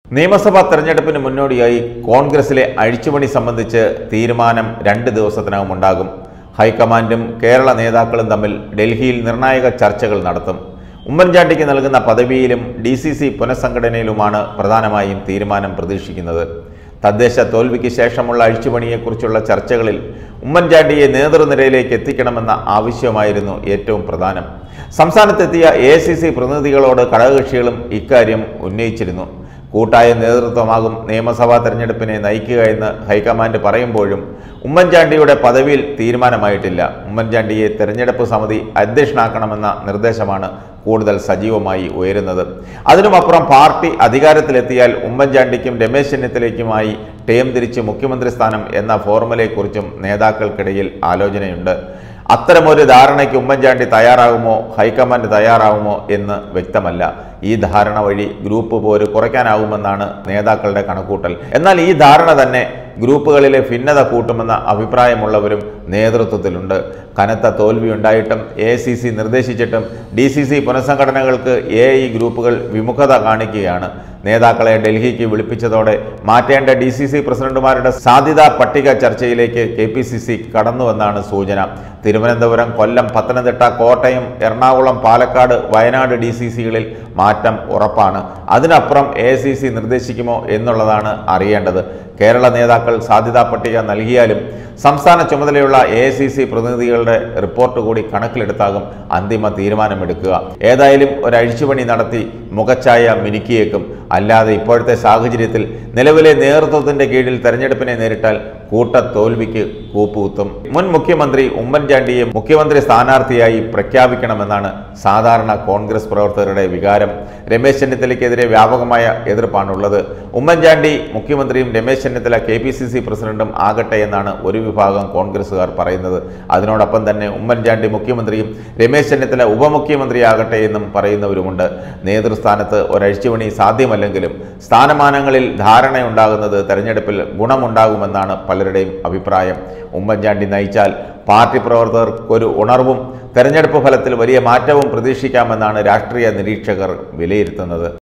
നിയമസഭാ തെരഞ്ഞെടുപ്പിന് മുന്നോടിയായി കോൺഗ്രസിലെ അഴിച്ചുപണി സംബന്ധിച്ച് തീരുമാനം രണ്ട് ദിവസത്തിനകം ഉണ്ടാകും ഹൈക്കമാൻഡും കേരള നേതാക്കളും തമ്മിൽ ഡൽഹിയിൽ നിർണായക ചർച്ചകൾ നടത്തും ഉമ്മൻചാണ്ടിക്ക് നൽകുന്ന പദവിയിലും ഡി സി സി പുനഃസംഘടനയിലുമാണ് പ്രധാനമായും തീരുമാനം പ്രതീക്ഷിക്കുന്നത് തദ്ദേശ തോൽവിക്ക് ശേഷമുള്ള അഴിച്ചുപണിയെക്കുറിച്ചുള്ള ചർച്ചകളിൽ ഉമ്മൻചാണ്ടിയെ നേതൃനിരയിലേക്ക് എത്തിക്കണമെന്ന ആവശ്യമായിരുന്നു ഏറ്റവും പ്രധാനം സംസ്ഥാനത്തെത്തിയ എ സി സി പ്രതിനിധികളോട് ഘടകകക്ഷികളും ഇക്കാര്യം ഉന്നയിച്ചിരുന്നു കൂട്ടായ നേതൃത്വമാകും നിയമസഭാ തെരഞ്ഞെടുപ്പിനെ നയിക്കുക എന്ന് ഹൈക്കമാൻഡ് പറയുമ്പോഴും ഉമ്മൻചാണ്ടിയുടെ പദവിയിൽ തീരുമാനമായിട്ടില്ല ഉമ്മൻചാണ്ടിയെ തെരഞ്ഞെടുപ്പ് സമിതി അധ്യക്ഷനാക്കണമെന്ന നിർദ്ദേശമാണ് കൂടുതൽ സജീവമായി ഉയരുന്നത് അതിനുമപ്പുറം പാർട്ടി അധികാരത്തിലെത്തിയാൽ ഉമ്മൻചാണ്ടിക്കും രമേശ് ചെന്നിത്തലയ്ക്കുമായി ടേം തിരിച്ച് മുഖ്യമന്ത്രി സ്ഥാനം എന്ന ഫോർമുലയെക്കുറിച്ചും നേതാക്കൾക്കിടയിൽ ആലോചനയുണ്ട് അത്തരമൊരു ധാരണയ്ക്ക് ഉമ്മൻചാണ്ടി തയ്യാറാകുമോ ഹൈക്കമാൻഡ് തയ്യാറാകുമോ എന്ന് വ്യക്തമല്ല ഈ ധാരണ വഴി ഗ്രൂപ്പ് പോര് കുറയ്ക്കാനാകുമെന്നാണ് നേതാക്കളുടെ കണക്കൂട്ടൽ എന്നാൽ ഈ ധാരണ തന്നെ ഗ്രൂപ്പുകളിലെ ഭിന്നത കൂട്ടുമെന്ന അഭിപ്രായമുള്ളവരും നേതൃത്വത്തിലുണ്ട് കനത്ത തോൽവിയുണ്ടായിട്ടും എ സി സി നിർദ്ദേശിച്ചിട്ടും ഡി സി സി പുനഃസംഘടനകൾക്ക് എ ഐ ഗ്രൂപ്പുകൾ വിമുഖത കാണിക്കുകയാണ് നേതാക്കളെ ഡൽഹിക്ക് വിളിപ്പിച്ചതോടെ മാറ്റേണ്ട ഡി സി സി പ്രസിഡന്റുമാരുടെ സാധ്യതാ പട്ടിക ചർച്ചയിലേക്ക് കെ പി സി സി കടന്നുവെന്നാണ് സൂചന തിരുവനന്തപുരം കൊല്ലം പത്തനംതിട്ട കോട്ടയം എറണാകുളം പാലക്കാട് വയനാട് ഡി സി സികളിൽ മാറ്റം ഉറപ്പാണ് അതിനപ്പുറം എ സി സി നിർദ്ദേശിക്കുമോ എന്നുള്ളതാണ് അറിയേണ്ടത് കേരള നേതാക്കൾ സാധ്യതാ പട്ടിക നൽകിയാലും സംസ്ഥാന ചുമതലയുള്ള എ സി സി പ്രതിനിധികളുടെ റിപ്പോർട്ട് കൂടി കണക്കിലെടുത്താകും അന്തിമ തീരുമാനമെടുക്കുക ഏതായാലും ഒരു അഴിച്ചുപണി നടത്തി മുഖച്ഛായ മിനുക്കിയേക്കും അല്ലാതെ ഇപ്പോഴത്തെ സാഹചര്യത്തിൽ നിലവിലെ നേതൃത്വത്തിന്റെ കീഴിൽ തെരഞ്ഞെടുപ്പിനെ നേരിട്ടാൽ കൂട്ട തോൽവിക്ക് കൂപ്പുകുത്തും മുൻ മുഖ്യമന്ത്രി ഉമ്മൻചാണ്ടിയെ മുഖ്യമന്ത്രി സ്ഥാനാർത്ഥിയായി പ്രഖ്യാപിക്കണമെന്നാണ് സാധാരണ കോൺഗ്രസ് പ്രവർത്തകരുടെ വികാരം രമേശ് ചെന്നിത്തലയ്ക്കെതിരെ വ്യാപകമായ എതിർപ്പാണുള്ളത് ഉമ്മൻചാണ്ടി മുഖ്യമന്ത്രിയും Ramesh Chennithala K P C C പ്രസിഡന്റും ആകട്ടെ എന്നാണ് ഒരു വിഭാഗം കോൺഗ്രസുകാർ പറയുന്നത് അതിനോടൊപ്പം തന്നെ ഉമ്മൻചാണ്ടി മുഖ്യമന്ത്രിയും രമേശ് ചെന്നിത്തല ഉപമുഖ്യമന്ത്രിയാകട്ടെ എന്നും പറയുന്നവരുമുണ്ട് നേതൃസ്ഥാനത്ത് ഒരഴിച്ചുപണി സാധ്യമല്ലെങ്കിലും സ്ഥാനമാനങ്ങളിൽ ധാരണയുണ്ടാകുന്നത് തെരഞ്ഞെടുപ്പിൽ ഗുണമുണ്ടാകുമെന്നാണ് പലരുടെയും അഭിപ്രായം ഉമ്മൻചാണ്ടി നയിച്ചാൽ പാർട്ടി പ്രവർത്തകർക്കൊരു ഉണർവും തെരഞ്ഞെടുപ്പ് ഫലത്തിൽ വലിയ മാറ്റവും പ്രതീക്ഷിക്കാമെന്നാണ് രാഷ്ട്രീയ നിരീക്ഷകർ വിലയിരുത്തുന്നത്